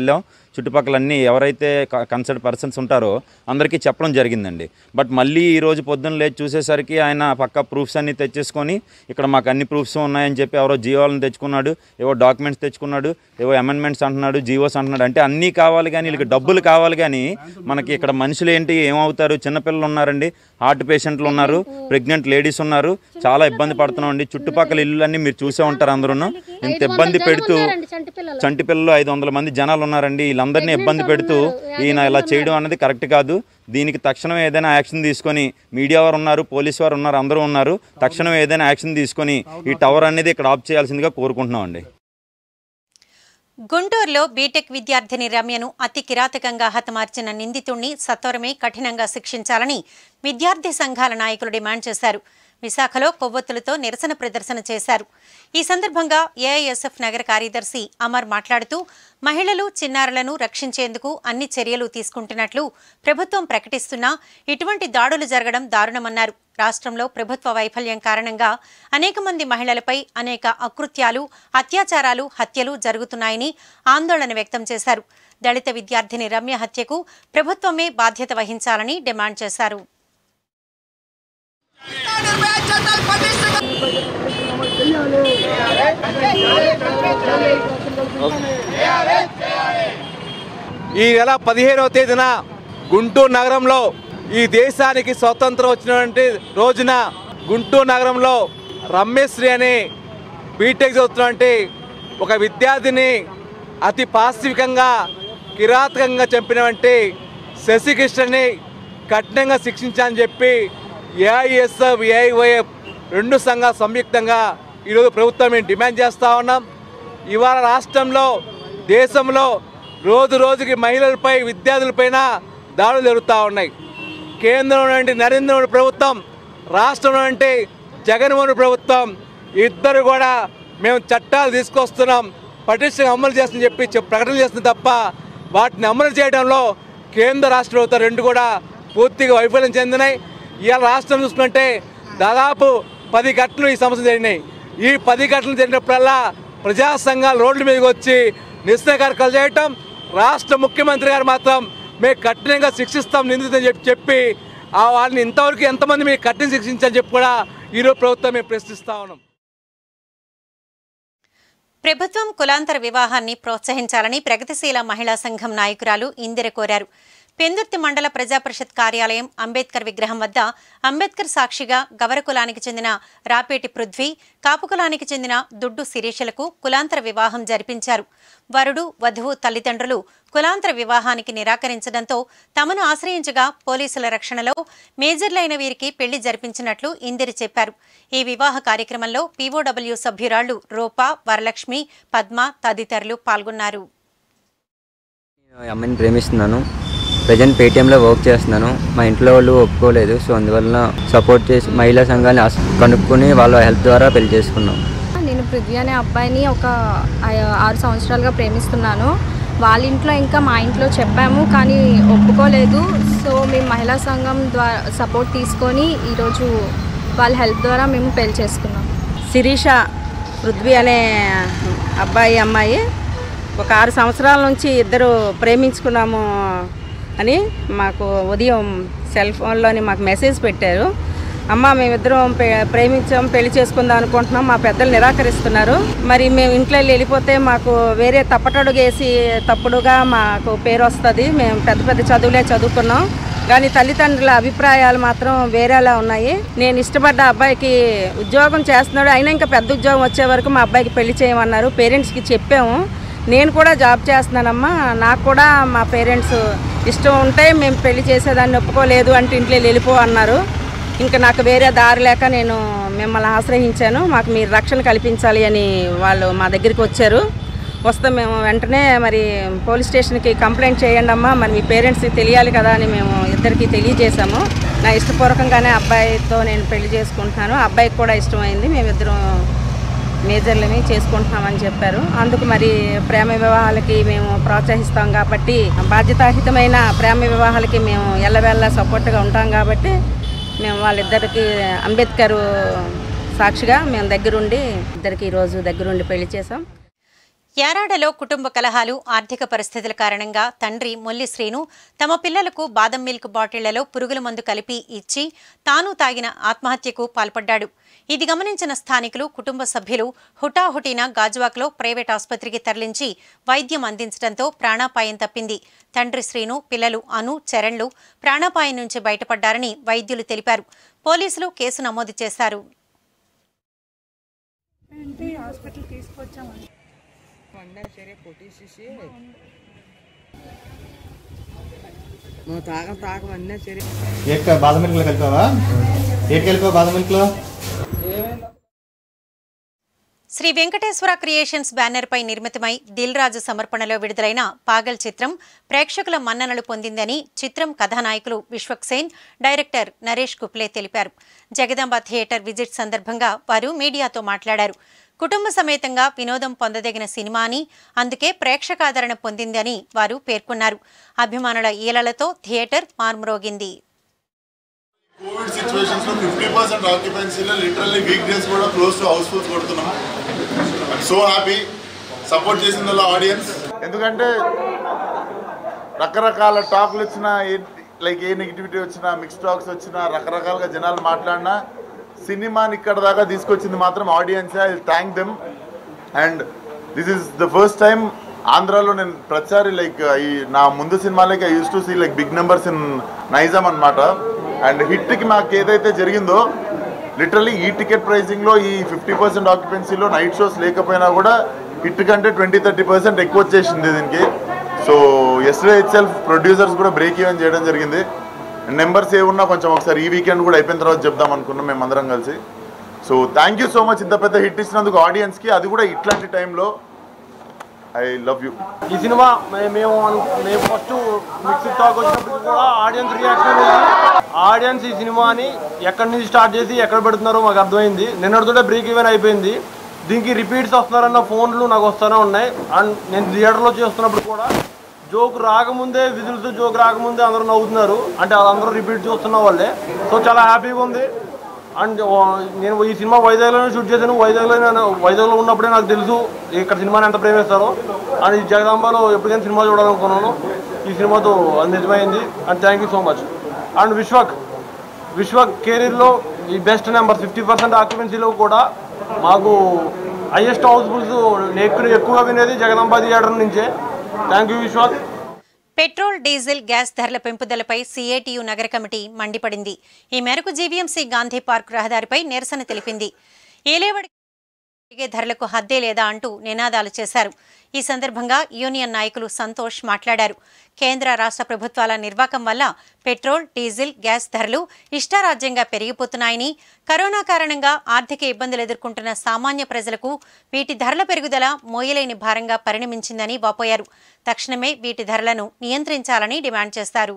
చుట్టుపక్కలన్నీ ఎవరైతే కన్సర్ట్ పర్సన్స్ ఉంటారో అందరికీ చెప్పడం జరిగిందండి బట్ మళ్ళీ ఈ రోజు పొద్దున్న లేచి చూసేసరికి ఆయన పక్క ప్రూఫ్స్ అన్ని తెచ్చేసుకొని ఇక్కడ మాకు అన్ని ప్రూఫ్స్ ఉన్నాయని చెప్పి ఎవరో జీవోలను తెచ్చుకున్నాడు ఏవో డాక్యుమెంట్స్ తెచ్చుకున్నాడు ఏవో అమెండ్మెంట్స్ అంటున్నాడు జీవోస్ అంటున్నాడు అంటే అన్నీ కావాలి కానీ వీళ్ళకి డబ్బులు కావాలి కానీ మనకి ఇక్కడ మనుషులు ఏంటి ఏమవుతారు చిన్నపిల్లలు ఉన్నారండి హార్ట్ పేషెంట్లు ఉన్నారు ప్రెగ్నెంట్ లేడీస్ ఉన్నారు చాలా ఇబ్బంది పడుతున్నాం అండి చుట్టుపక్కల ఇల్లులన్నీ మీరు చూసే ఉంటారు అందరూ ఇంత ఇబ్బంది పెడుతూ చంటి పిల్లలు ఐదు వందల మంది జనాలు ఉన్నారండి వీళ్ళందరినీ ఇబ్బంది పెడుతూ ఈయన ఇలా చేయడం అన్నది కరెక్ట్ కాదు దీనికి తక్షణం ఏదైనా యాక్షన్ తీసుకొని మీడియా వారు ఉన్నారు పోలీస్ వారు ఉన్నారు అందరూ ఉన్నారు తక్షణం ఏదైనా యాక్షన్ తీసుకొని ఈ టవర్ అనేది ఇక్కడ ఆఫ్ చేయాల్సిందిగా కోరుకుంటున్నాం అండి గుంటూరులో బీటెక్ విద్యార్థిని రమ్యను అతి కిరాతకంగా హతమార్చిన నిందితుణ్ణి సత్వరమే కఠినంగా శిక్షించాలని విద్యార్థి సంఘాల నాయకులు డిమాండ్ చేశారు విశాఖలో కొవ్వొత్తులతో నిరసన ప్రదర్శన చేశారు ఈ సందర్భంగా ఏఐఎస్ఎఫ్ నగర కార్యదర్శి అమర్ మాట్లాడుతూ మహిళలు చిన్నారులను రక్షించేందుకు అన్ని చర్యలు తీసుకుంటున్నట్లు ప్రభుత్వం ప్రకటిస్తున్నా ఇటువంటి దాడులు జరగడం దారుణమన్నారు రాష్ట్రంలో ప్రభుత్వ వైఫల్యం కారణంగా అనేక మంది మహిళలపై అనేక అకృత్యాలు అత్యాచారాలు హత్యలు జరుగుతున్నాయని ఆందోళన వ్యక్తం చేశారు దళిత విద్యార్థిని రమ్య హత్యకు ప్రభుత్వమే బాధ్యత వహించాలని డిమాండ్ చేశారు ఈ నెల పదిహేనవ తేదీన గుంటూరు నగరంలో ఈ దేశానికి స్వతంత్రం వచ్చినటువంటి రోజున గుంటూరు నగరంలో రమ్యశ్రీ అనే బీటెక్ చదువుతున్నటువంటి ఒక విద్యార్థిని అతి పాశవికంగా కిరాతకంగా చంపినటువంటి శశికృష్ణని కఠినంగా శిక్షించాలని చెప్పి ఏఐఎస్ఎఫ్ ఏఐవైఎఫ్ రెండు సంఘాలు సంయుక్తంగా ఈరోజు ప్రభుత్వం మేము డిమాండ్ చేస్తూ ఉన్నాం ఇవాళ రాష్ట్రంలో దేశంలో రోజు రోజుకి మహిళలపై విద్యార్థులపైన దాడులు జరుగుతూ ఉన్నాయి కేంద్రంలో నుండి నరేంద్ర మోడీ ప్రభుత్వం రాష్ట్రంలో నుండి జగన్మోహన్ ప్రభుత్వం ఇద్దరు కూడా మేము చట్టాలు తీసుకొస్తున్నాం పటిష్టంగా అమలు చేస్తుందని చెప్పి చెప్- ప్రకటన చేస్తుంది తప్ప వాటిని అమలు చేయడంలో కేంద్ర రాష్ట్ర ప్రభుత్వం రెండు కూడా పూర్తిగా వైఫల్యం చెందినాయి ఇవాళ రాష్ట్రం చూసుకుంటే దాదాపు పది ఘటనలు ఈ సమస్య జరిగినాయి ఈ పది ఘటనలు జరిగినప్పుడల్లా ప్రజా సంఘాలు రోడ్ల మీదకి వచ్చి నిరసన కార్యక్రమాలు చేయటం రాష్ట్ర ముఖ్యమంత్రి గారు మాత్రం మేము కఠినంగా శిక్షిస్తాం నిందితుని చెప్పి చెప్పి ఆ వాళ్ళని ఇంతవరకు ఎంతమంది మీకు కఠిన శిక్షించని చెప్పి కూడా ఈరోజు ప్రభుత్వం మేము ప్రశ్నిస్తా ఉన్నాం ప్రభుత్వం కులాంతర వివాహాన్ని ప్రోత్సహించాలని ప్రగతిశీల మహిళా సంఘం నాయకురాలు ఇందిర కోరారు పెందుర్తి మండల ప్రజాపరిషత్ కార్యాలయం అంబేద్కర్ విగ్రహం వద్ద అంబేద్కర్ సాక్షిగా గవర కులానికి చెందిన రాపేటి పృథ్వీ కాపు కులానికి చెందిన దుడ్డు శిరీషలకు కులాంతర వివాహం జరిపించారు వరుడు వధువు తల్లిదండ్రులు కులాంతర వివాహానికి నిరాకరించడంతో తమను ఆశ్రయించగా పోలీసుల రక్షణలో మేజర్లైన వీరికి పెళ్లి జరిపించినట్లు ఇందిరి చెప్పారు ఈ వివాహ కార్యక్రమంలో పీఓడబ్ల్యూ సభ్యురాళ్లు రూపా వరలక్ష్మి పద్మ తదితరులు పాల్గొన్నారు ఈ అమ్మాయిని ప్రేమిస్తున్నాను ప్రజెంట్ పేటీఎంలో వర్క్ చేస్తున్నాను మా ఇంట్లో వాళ్ళు ఒప్పుకోలేదు సో అందువలన సపోర్ట్ చేసి మహిళా సంఘాన్ని ఆస్- కనుక్కొని వాళ్ళ హెల్ప్ ద్వారా పెళ్లి చేసుకున్నాం నేను పృథ్వీ అనే అబ్బాయిని ఒక ఆ- ఆరు సంవత్సరాలుగా ప్రేమిస్తున్నాను వాళ్ళ ఇంట్లో ఇంకా మా ఇంట్లో చెప్పాము కానీ ఒప్పుకోలేదు సో మేము మహిళా సంఘం ద్వారా సపోర్ట్ తీసుకొని ఈరోజు వాళ్ళ హెల్ప్ ద్వారా మేము పెళ్లి చేసుకున్నాం శిరీష పృథ్వీ అనే అబ్బాయి అమ్మాయి ఒక ఆరు సంవత్సరాల నుంచి ఇద్దరు ప్రేమించుకున్నాము అని మాకు ఉదయం సెల్ ఫోన్లోని మాకు మెసేజ్ పెట్టారు అమ్మ మేమిద్దరం పె- ప్రేమించాం పెళ్లి చేసుకుందాం అనుకుంటున్నాం మా పెద్దలు నిరాకరిస్తున్నారు మరి మేము ఇంట్లో వెళ్ళిపోతే మాకు వేరే తప్పటడుగేసి తప్పుడుగా మాకు పేరు వస్తుంది మేము పెద్ద పెద్ద చదువులే చదువుకున్నాం కానీ తల్లిదండ్రుల అభిప్రాయాలు మాత్రం వేరేలా ఉన్నాయి నేను ఇష్టపడ్డ అబ్బాయికి ఉద్యోగం చేస్తున్నాడు అయినా ఇంకా పెద్ద ఉద్యోగం వచ్చే వరకు మా అబ్బాయికి పెళ్లి చేయమన్నారు పేరెంట్స్కి చెప్పాము నేను కూడా జాబ్ చేస్తున్నానమ్మా నాకు కూడా మా పేరెంట్స్ ఇష్టం ఉంటే మేము పెళ్లి చేసేదాన్ని ఒప్పుకోలేదు అంటే ఇంట్లో వెళ్ళిపో అన్నారు ఇంకా నాకు వేరే దారి లేక నేను మిమ్మల్ని ఆశ్రయించాను మాకు మీరు రక్షణ కల్పించాలి అని వాళ్ళు మా దగ్గరికి వచ్చారు వస్తే మేము వెంటనే మరి పోలీస్ స్టేషన్కి కంప్లైంట్ చేయండి అమ్మా మరి మీ పేరెంట్స్కి తెలియాలి కదా అని మేము ఇద్దరికి తెలియజేశాము నా ఇష్టపూర్వకంగానే అబ్బాయితో నేను పెళ్లి చేసుకుంటున్నాను అబ్బాయికి కూడా ఇష్టమైంది మేమిద్దరం మేజర్లని చేసుకుంటున్నామని చెప్పారు అందుకు మరి ప్రేమ వివాహాలకి మేము ప్రోత్సహిస్తాం కాబట్టి బాధ్యతాహితమైన ప్రేమ వివాహాలకి మేము ఎల్లవేళ్ళ సపోర్ట్గా ఉంటాం కాబట్టి మేము వాళ్ళిద్దరికి అంబేద్కర్ సాక్షిగా మేము దగ్గరుండి ఇద్దరికి ఈరోజు దగ్గరుండి పెళ్లి చేసాం యారాడలో కుటుంబ కలహాలు ఆర్థిక పరిస్థితుల కారణంగా తండ్రి మొల్లి శ్రీను తమ పిల్లలకు బాదం మిల్క్ బాటిళ్లలో పురుగుల మందు కలిపి ఇచ్చి తాను తాగిన ఆత్మహత్యకు పాల్పడ్డాడు ఇది గమనించిన స్థానికులు కుటుంబ సభ్యులు హుటాహుటిన గాజువాక్లో ప్రైవేట్ ఆసుపత్రికి తరలించి వైద్యం అందించడంతో ప్రాణాపాయం తప్పింది తండ్రి శ్రీను పిల్లలు అను చరణ్లు ప్రాణాపాయం నుంచి బయటపడ్డారని వైద్యులు తెలిపారు పోలీసులు కేసు నమోదు చేశారు హాస్పిటల్ తీసుకొచ్చామండి నువ్వు తాగం తాగం అన్నీ సరే ఏక బాదం మిల్క్లో కలిపావా ఏటి కలిపావు బాదం మిల్క్లో శ్రీ వెంకటేశ్వర క్రియేషన్స్ బ్యానర్పై నిర్మితమై దిల్ రాజు సమర్పణలో విడుదలైన పాగల్ చిత్రం ప్రేక్షకుల మన్ననలు పొందిందని చిత్రం కథానాయకులు విశ్వక్ సేన్ డైరెక్టర్ నరేష్ కుప్లే తెలిపారు జగదాంబ థియేటర్ విజిట్ సందర్భంగా వారు మీడియాతో మాట్లాడారు కుటుంబ సమేతంగా వినోదం పొందదగిన సినిమా అని అందుకే ప్రేక్షకాదరణ పొందిందని వారు పేర్కొన్నారు అభిమానుల ఈలలతో థియేటర్ మార్మరోగింది కోవిడ్ సిచ్యువేషన్స్ లో ఫిఫ్టీ పర్సెంట్ ఆక్యుపెన్సీలో లిటరల్లీ వీక్ డేస్ కూడా క్లోజ్ టు హౌస్ఫుల్స్ కొడుతున్నాం సో హ్యాపీ సపోర్ట్ చేసిందల్లా ఆడియన్స్ ఎందుకంటే రకరకాల టాక్లు వచ్చినా లైక్ ఏ నెగిటివిటీ వచ్చినా మిక్స్ టాక్స్ వచ్చినా రకరకాలుగా జనాలు మాట్లాడినా సినిమాని ఇక్కడ దాకా తీసుకొచ్చింది మాత్రం audience I thank them and this is the first time ఆంధ్రాలో నేను ప్రతిసారి లైక్ ఈ నా ముందు సినిమాలకి I use to see like big numbers in Nizam అనమాట అండ్ హిట్కి మాకు ఏదైతే జరిగిందో లిటరలీ ఈ టికెట్ ప్రైసింగ్లో ఈ ఫిఫ్టీ పర్సెంట్ ఆక్యుపెన్సీలో నైట్ షోస్ లేకపోయినా కూడా హిట్ కంటే ట్వంటీ థర్టీ పర్సెంట్ ఎక్కువ వచ్చేసింది దీనికి సో ఎస్డే ఇట్ సెల్ఫ్ ప్రొడ్యూసర్స్ కూడా బ్రేక్ ఈవెన్ చేయడం జరిగింది నెంబర్స్ ఏమున్నా కొంచెం ఒకసారి ఈ వీకెండ్ కూడా అయిపోయిన తర్వాత చెప్దాం అనుకున్నాం మేము అందరం కలిసి so thank you so much ఇంత పెద్ద హిట్ ఇచ్చినందుకు ఆడియన్స్కి అది కూడా ఇట్లాంటి టైంలో ఐ లవ్ యూ ఈ సినిమా మే- మేము అను- మేము ఫస్ట్ మిక్స్డ్ టాక్ వచ్చినప్పుడు కూడా ఆడియన్స్ రియాక్షన్ అనేది ఆడియన్స్ ఈ సినిమాని ఎక్కడి నుంచి స్టార్ట్ చేసి ఎక్కడ పెడుతున్నారో మాకు అర్థమైంది నిన్నటితోటే బ్రేక్ ఈవెన్ అయిపోయింది దీనికి రిపీట్స్ వస్తున్నారన్న ఫోన్లు నాకు వస్తూనే ఉన్నాయి అండ్ నేను థియేటర్లో చేస్తున్నప్పుడు కూడా జోక్ రాకముందే విధులతో జోక్ రాకముందే అందరూ నవ్వుతున్నారు అంటే వాళ్ళందరూ రిపీట్ చూస్తున్న వాళ్ళే సో చాలా హ్యాపీగా ఉంది అండ్ నేను ఈ సినిమా వైజాగ్లోనే షూట్ చేశాను వైజాగ్లో నేను వైజాగ్లో ఉన్నప్పుడే నాకు తెలుసు ఇక్కడ సినిమాని ఎంత ప్రేమిస్తారో అండ్ ఈ జగదాంబలో ఎప్పటికైనా సినిమా చూడాలనుకున్నాను ఈ సినిమాతో అది నిజమైంది and thank you so much and Vishwak Vishwak కెరీర్లో ఈ బెస్ట్ నెంబర్ ఫిఫ్టీ పర్సెంట్ ఆక్యుపెన్సీలో కూడా మాకు హైయెస్ట్ హౌస్ఫుల్స్ ఎక్కువ ఎక్కువగా వినేది జగదాంబ థియేటర్ నుంచే thank you Vishwak petrol diesel gas ధరల పెంపుదలపై సీఏటీయూ నగర కమిటీ మండిపడింది ఈ మేరకు జీవీఎంసీ గాంధీ పార్క్ రహదారిపై నిరసన తెలిపింది ఏలేవడి పెరిగే ధరలకు హద్దే లేదా అంటూ నినాదాలు చేశారు ఈ సందర్భంగా యూనియన్ నాయకులు సంతోష్ మాట్లాడారు కేంద్ర రాష్ట్ర ప్రభుత్వాల నిర్వాకం వల్ల పెట్రోల్ డీజిల్ గ్యాస్ ధరలు ఇష్టారాజ్యంగా పెరిగిపోతున్నాయని కరోనా కారణంగా ఆర్థిక ఇబ్బందులు ఎదుర్కొంటున్న సామాన్య ప్రజలకు వీటి ధరల పెరుగుదల మోయలేని భారంగా పరిణమించిందని వాపోయారు తక్షణమే వీటి ధరలను నియంత్రించాలని డిమాండ్ చేశారు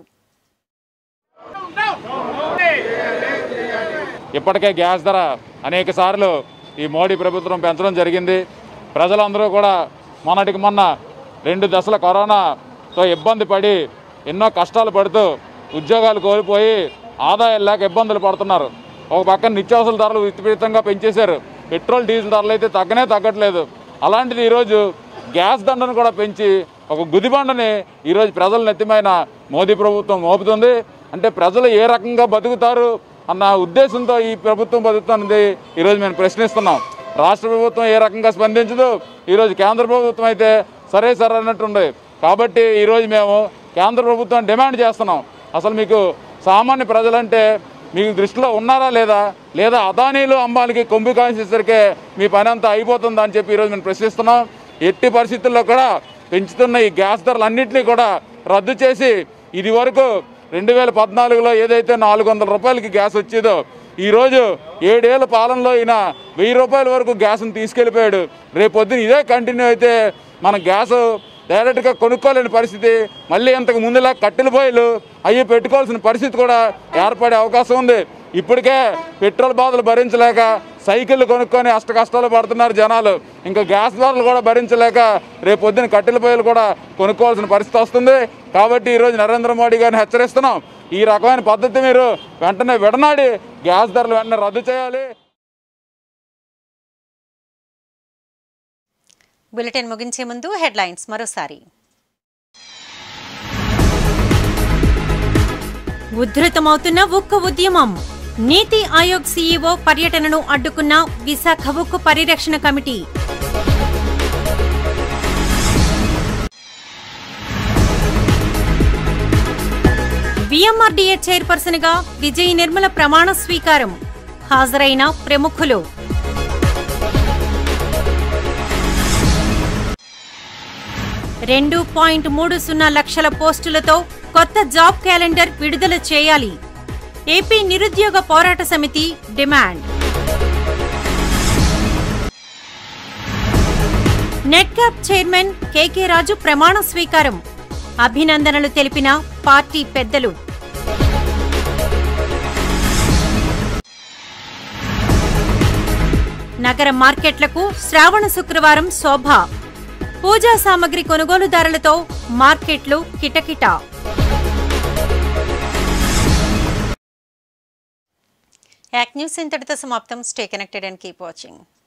ఇప్పటికే గ్యాస్ ధర అనేక సార్లు ఈ మోడీ ప్రభుత్వం పెంచడం జరిగింది ప్రజలందరూ కూడా మొన్నటికి మొన్న రెండు దశల కరోనాతో ఇబ్బంది పడి ఎన్నో కష్టాలు పడుతూ ఉద్యోగాలు కోల్పోయి ఆదాయం లేక ఇబ్బందులు పడుతున్నారు ఒక పక్కన నిత్యావసర ధరలు విపరీతంగా పెంచేశారు పెట్రోల్ డీజిల్ ధరలు అయితే తగ్గనే తగ్గట్లేదు అలాంటిది ఈరోజు గ్యాస్ దండను కూడా పెంచి ఒక గుదిబండని ఈరోజు ప్రజల నెత్తిమైన మోదీ ప్రభుత్వం మోపుతుంది అంటే ప్రజలు ఏ రకంగా బతుకుతారు అన్న ఉద్దేశంతో ఈ ప్రభుత్వం బతుకుతున్నది ఈరోజు మేము ప్రశ్నిస్తున్నాం రాష్ట్ర ప్రభుత్వం ఏ రకంగా స్పందించదు ఈరోజు కేంద్ర ప్రభుత్వం అయితే సరే సరే అన్నట్టుంది కాబట్టి ఈరోజు మేము కేంద్ర ప్రభుత్వం డిమాండ్ చేస్తున్నాం అసలు మీకు సామాన్య ప్రజలంటే మీకు దృష్టిలో ఉన్నారా లేదా లేదా అదానీలు అంబానికి కొమ్ము కాసేసరికే మీ పని అంతా అయిపోతుందా అని చెప్పి ఈరోజు మేము ప్రశ్నిస్తున్నాం ఎట్టి పరిస్థితుల్లో కూడా పెంచుతున్న ఈ గ్యాస్ ధరలు అన్నింటినీ కూడా రద్దు చేసి ఇది వరకు రెండు వేల పద్నాలుగులో ఏదైతే నాలుగు వందల రూపాయలకి గ్యాస్ వచ్చేదో ఈరోజు ఏడేళ్ల పాలనలో ఈయన వెయ్యి రూపాయల వరకు గ్యాస్ని తీసుకెళ్ళిపోయాడు రేపు పొద్దున ఇదే కంటిన్యూ అయితే మన గ్యాస్ డైరెక్ట్గా కొనుక్కోలేని పరిస్థితి మళ్ళీ ఇంతకు ముందులా కట్టెల పొయ్యిలు అవి పెట్టుకోవాల్సిన పరిస్థితి కూడా ఏర్పడే అవకాశం ఉంది ఇప్పటికే పెట్రోల్ బాధలు భరించలేక సైకిళ్ళు కొనుక్కొని అష్ట కష్టాలు పడుతున్నారు జనాలు ఇంకా గ్యాస్ ధరలు కూడా భరించలేక రేపు పొద్దున కట్టెల పొయ్యిలు కూడా కొనుక్కోవాల్సిన పరిస్థితి వస్తుంది కాబట్టి ఈరోజు నరేంద్ర మోడీ గారిని హెచ్చరిస్తున్నాం ఈ రకమైన పద్ధతి మీరు వెంటనే విడనాడి గ్యాస్ ధరలు వెంటనే రద్దు చేయాలి బులెటిన్ ముగించే ముందు హెడ్లైన్స్ మరోసారి ఉధృతమవుతున్న ఉక్కు ఉద్యమం నీతి ఆయోగ్ సీఈఓ పర్యటనను అడ్డుకున్న విశాఖ ఉక్కు పరిరక్షణ కమిటీ విఎంఆర్డీఏ చైర్పర్సన్ గా విజయ్ నిర్మల ప్రమాణ స్వీకారం హాజరైన ప్రముఖులు రెండు పాయింట్ మూడు సున్నా లక్షల పోస్టులతో కొత్త జాబ్ క్యాలెండర్ విడుదల చేయాలి ఏపీ నిరుద్యోగ పోరాట సమితి డిమాండ్ నెట్క్యాప్ చైర్మన్ కేకే రాజు ప్రమాణ స్వీకారం అభినందనలు తెలిపిన పార్టీ పెద్దలు నగర మార్కెట్లకు శ్రావణ శుక్రవారం శోభ పూజా సామగ్రి కొనుగోలుదారులతో మార్కెట్లు కిటకిట యాక్ న్యూస్ ఇంతటితో సమాప్తం stay connected and keep watching